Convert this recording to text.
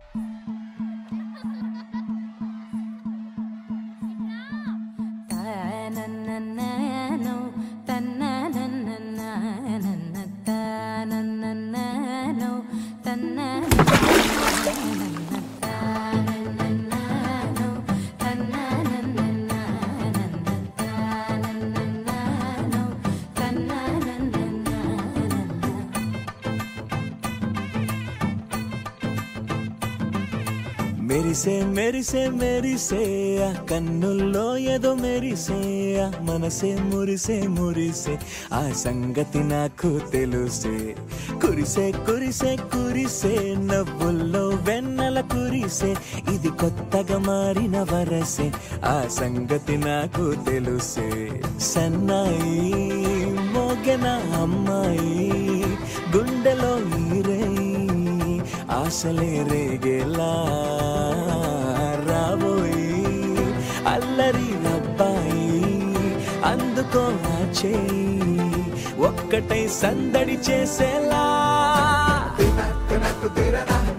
తానన్ననానో, తన్ననన్ననానన్న, తానన్ననానో, తన్ననన్ననానన్న, తానన్ననానో, తన్ననన్ననానన్న, తానన్ననానో, తన్ననన్ననానన్న. మెరిసే మెరిసే మెరిసే ఆ కన్నుల్లో ఏదో మెరిసే ఆ మనసే మురిసే మురిసే ఆ సంగతి నాకు తెలుసే కురిసే కురిసే కురిసే నవ్వుల్లో వెన్నెల కురిసే ఇది కొత్తగా మారిన వరసే ఆ సంగతి నాకు తెలుసే సన్నాయి మోగన అమ్మాయి గుండెలో ఈరై ఆశలే రేగేలా రాబోయి అల్లరి అబ్బాయి అందుకో నా చేయి ఒక్కటై సందడి చేసేలా